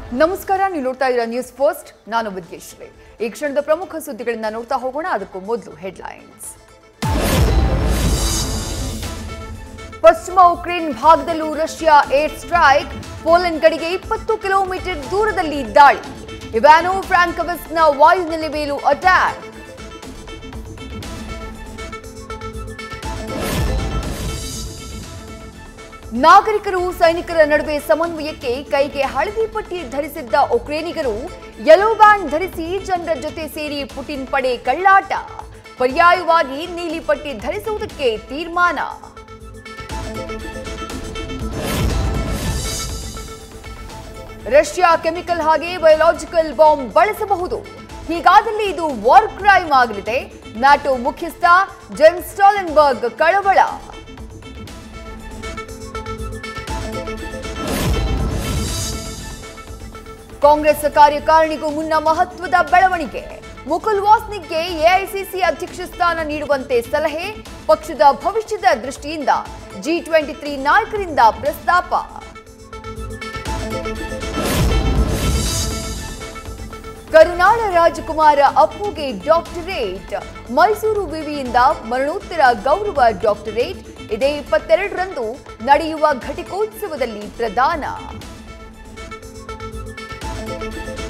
ನಮಸ್ಕಾರ ನೀವು ನೋಡ್ತಾ ಇದ್ದೀರಾ ನ್ಯೂಸ್ ಫಸ್ಟ್ ನಾನು ವಿದ್ಯೇಶ್ವರಿ ಈ ಕ್ಷಣದ ಪ್ರಮುಖ ಸುದ್ದಿಗಳನ್ನ ನೋಡ್ತಾ ಹೋಗೋಣ ಅದಕ್ಕೂ ಮೊದಲು ಹೆಡ್ಲೈನ್ಸ್ ಪಶ್ಚಿಮ ಉಕ್ರೇನ್ ಭಾಗದಲ್ಲೂ ರಷ್ಯಾ ಏರ್ ಸ್ಟ್ರೈಕ್ ಪೋಲೆಂಡ್ ಗಡಿಗೆ ಇಪ್ಪತ್ತು ಕಿಲೋಮೀಟರ್ ದೂರದಲ್ಲಿ ದಾಳಿ ಇವ್ಯಾನೋ ಫ್ರಾಂಕವಸ್ನ ವಾಯುನೆಲೆ ಮೇಲೂ ಅಟ್ಯಾಕ್ ನಾಗರಿಕರು ಸೈನಿಕರ ನಡುವೆ ಸಮನ್ವಯಕ್ಕೆ ಕೈಗೆ ಹಳದಿ ಪಟ್ಟಿ ಧರಿಸಿದ್ದ ಉಕ್ರೇನಿಗರು ಯೆಲ್ಲೋ ಬ್ಯಾಂಡ್ ಧರಿಸಿ ಜನರ ಜೊತೆ ಸೇರಿ ಪುಟಿನ್ ಪಡೆ ಕಳ್ಳಾಟ ಪರ್ಯಾಯವಾಗಿ ನೀಲಿ ಪಟ್ಟಿ ಧರಿಸುವುದಕ್ಕೆ ತೀರ್ಮಾನ ರಷ್ಯಾ ಕೆಮಿಕಲ್ ಹಾಗೆ ಬಯೋಲಾಜಿಕಲ್ ಬಾಂಬ್ ಬಳಸಬಹುದು ಹೀಗಾದಲ್ಲಿ ಇದು ವಾರ್ ಕ್ರೈಮ್ ಆಗಲಿದೆ ನ್ಯಾಟೋ ಮುಖ್ಯಸ್ಥ ಜೆನ್ ಸ್ಟಾಲೆನ್ಬರ್ಗ್ ಕಳವಳ ಕಾಂಗ್ರೆಸ್ ಕಾರ್ಯಕಾರಿಣಿಗೂ ಮುನ್ನ ಮಹತ್ವದ ಬೆಳವಣಿಗೆ ಮುಕುಲ್ ವಾಸ್ನಿಕ್ಗೆ ಎಐಸಿಸಿ ಅಧ್ಯಕ್ಷ ಸ್ಥಾನ ನೀಡುವಂತೆ ಸಲಹೆ ಪಕ್ಷದ ಭವಿಷ್ಯದ ದೃಷ್ಟಿಯಿಂದ ಜಿ ಟ್ವೆಂಟಿ ತ್ರೀ ನಾಯಕರಿಂದ ಪ್ರಸ್ತಾಪ ಕರುನಾಡ ರಾಜಕುಮಾರ ಅಪ್ಪುಗೆ ಡಾಕ್ಟರೇಟ್ ಮೈಸೂರು ವಿವಿಯಿಂದ ಮರಣೋತ್ತರ ಗೌರವ ಡಾಕ್ಟರೇಟ್ ಇದೇ ಇಪ್ಪತ್ತೆರಡರಂದು ನಡೆಯುವ ಘಟಿಕೋತ್ಸವದಲ್ಲಿ ಪ್ರದಾನ